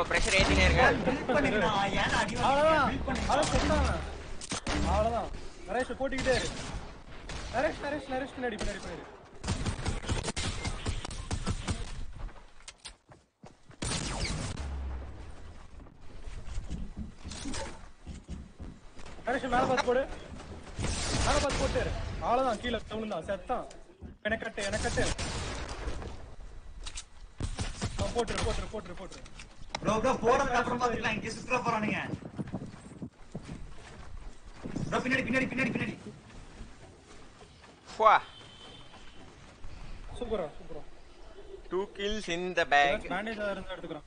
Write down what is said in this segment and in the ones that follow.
Bro pressure ஏத்தினே இருக்கேன் build பண்ணிக்கலாம். ஏன்டா அடி அவ்வளவுதான் வாங்குறீங்க? build அவ்வளவு பண்ணிக்கலாம். செத்தாங்க அவ்வளவுதான் நரேஷ் போட்டுக்கிட்டே இரு நரேஷ் நரேஷ் நரேஷ் பின்னாடி பின்னாடி பின்னாடி நரேஷ் மேல பார்த்து போடு மேல பார்த்து போட்டு இரு. அவ்வளவுதான் கீழே விழுந்தான் செத்தான் எனக்கட்டு எனக்கட்டு அவன் போட்டுரு போட்டுரு போட்டுரு போட்டுரு bro bro போறதுக்கு அப்புறம் பாத்துக்கலாம் இங்க சுத்துற போறானுங்க bro பின்னாடி பின்னாடி பின்னாடி பின்னாடி ஃபுவா சூப்பரா சூப்பரா two kills in the back bandage இருந்தா எடுத்துக்கிறோம்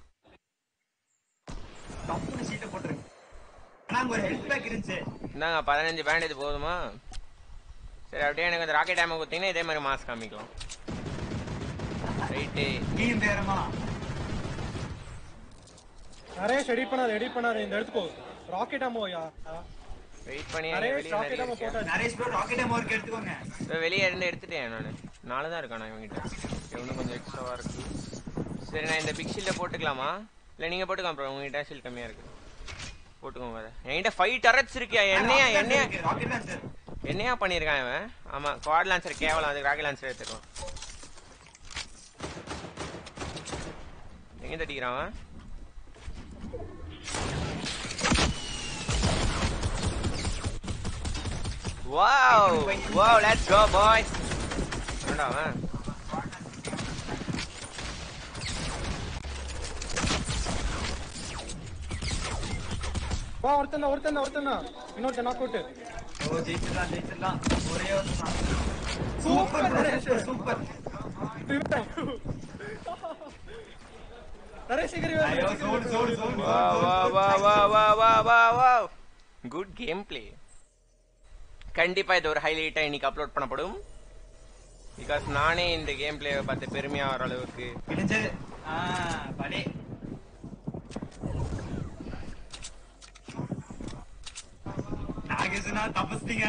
கம்பெனி சீட்டை போட்டுருங்க ஆனா அங்க ஒரு ஹெல்த் பேக் இருந்துச்சு இந்தாங்க பதினஞ்சு பேண்டேஜ் போதுமா சரி அப்படியே எனக்கு அந்த ராக்கெட் டேமை கொடுத்தீங்கன்னா இதே மாதிரி மாஸ் காமிக்கலாம் ரைட்டு நீயும் பேரமா நரேஷ் எடிட் பண்ணாத எடிட் பண்ணாத இந்த எடுத்துக்கோ ராக்கெட் ஆமோ யா வெயிட் பண்ணி நரேஷ் வெளியே ராக்கெட் நிறைய ஆமோ இருக்கு. போட்டா நரேஷ் ப்ரோ ராக்கெட் அமௌண்ட் எடுத்துக்கோங்க இதோ வெளியே இருந்து எடுத்துட்டேன் நான் நாலு தான் இருக்கானா இவங்கிட்ட இவனும் கொஞ்சம் எக்ஸ்ட்ராவா இருக்கு சரி நான் இந்த பிக் ஷீல்ட போட்டுக்கலாமா இல்ல நீங்க போட்டுக்கலாம் ப்ரோ உங்ககிட்ட ஷீல் கம்மியா இருக்கு போட்டுக்கோங்க வேற என்கிட்ட ஃபைவ் டரட்ஸ் இருக்கியா என்னையா என்னையா ராக்கெட் லான்ச்சர் என்னையா பண்ணிருக்கான் இவன் ஆமா குவாட் லான்சர் கேவலம் அதுக்கு ராக்கெட் லான்சர் எடுத்துக்கலாம் எங்க தட்டிக்கிறான் அவன் wow wow let's go boys என்னடா அவன் வா ஒருத்தன் ஒருத்தன் ஒருத்தன் இன்னொருத்தன் நாக் அவுட் ஓ ஜெயிச்சிடலாம் ஜெயிச்சிடலாம் ஒரே ஒருத்தன் சூப்பர் நரேஷ் சூப்பர் நரேஷ் சீக்கிரம் வா, ஐயோ சீக்கிரம் சோடு வா. சோடு சோடு வா வா வா வா வா வா வா வா குட் கேம் பிளே கண்டிப்பா இது ஒரு ஹைலைட்டா இன்னைக்கு அப்லோட் பண்ணப்படும் பிகாஸ் நானே இந்த கேம் பிளேவை பார்த்து பெருமையா வர அளவுக்கு இடிஞ்சு ஆ பலே நாகேசனா தப்பஸ்தீங்க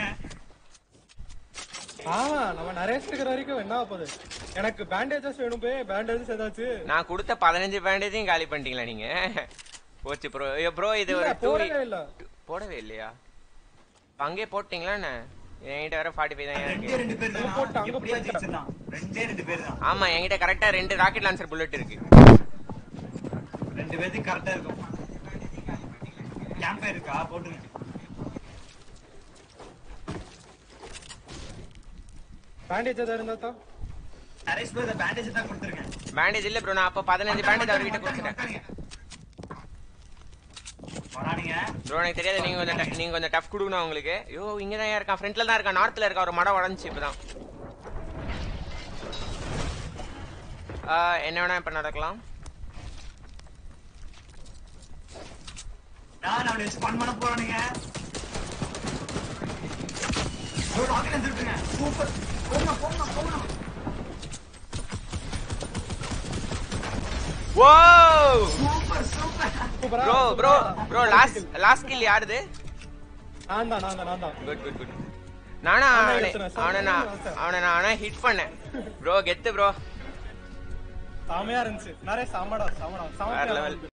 ஆமா நம்ம நரேஷ் இருக்கிற வரைக்கும் என்ன ஆகுது எனக்கு பேண்டேஜஸ் வேணும் போய் பேண்டேஜஸ் ஏதாச்சும் நான் கொடுத்த பதினஞ்சு பேண்டேஜையும் காலி பண்ணிட்டீங்களா நீங்க போச்சு ப்ரோ ப்ரோ இது ஒரு இல்ல, டூ போடவே இல்ல போடவே இல்லையா அங்கே போட்டீங்களா என்ன என்கிட்ட வேற ஃபார்ட்டி ஃபைவ் தான் ரெண்டே இருக்கு ரெண்டு பேர் அங்க தான் போட்டு, அங்க எப்படியா போட்டு. ஜெயிச்சிடலாம் ரெண்டே ரெண்டு பேர் தான் ஆமா என்கிட்ட கரெக்டா ரெண்டு ராக்கெட் லான்சர் புல்லட் இருக்கு ரெண்டு பேர்த்துக்கு கரெக்டா இருக்கும் கேம்ப் இருக்கா போட்டுங்க பேண்டேஜ் ஏதாவது இருந்தா தான் நரேஷ் ப்ரோ இந்த பேண்டேஜ் தான் கொடுத்துருங்க பேண்டேஜ் இல்ல ப்ரோ நான் அப்ப பதினஞ்சு பேண்டேஜ் அவர்கிட்ட கொடுத்துட்டேன் வரானுங்க ப்ரோ எனக்கு தெரியாது நீங்க கொஞ்சம் ட- நீங்க கொஞ்சம் டஃப் கொடுக்கணும் உங்களுக்கு ஐயோ இங்க தான் இருக்கான் ஃப்ரண்ட்ல தான் இருக்கான் நார்த்ல இருக்கான் ஒரு மடம் உடஞ்சி இப்பதான் ஆ, என்ன வேணா இப்ப நடக்கலாம் நான் அவனை வச்சு ஃபன் பண்ண போறானுங்க ப்ரோ ராக்கெட் வந்துருக்குங்க சூப்பர் போங்க போங்க போங்க ஓ சூப்பர் சூப்பர் சூப்பரா bro bro bro last last kill யாருது நான் தான் நான் தான் நான் தான் குட் குட் குட் நானா ஆமா, அவனை எடுத்துறேன். அவனை நான் அவனை நான் ஆனா ஹிட் பண்ணேன் ப்ரோ கெத்து ப்ரோ செமையா இருந்துச்சு நரேஷ் சமடா சமடா வேற சமடா level.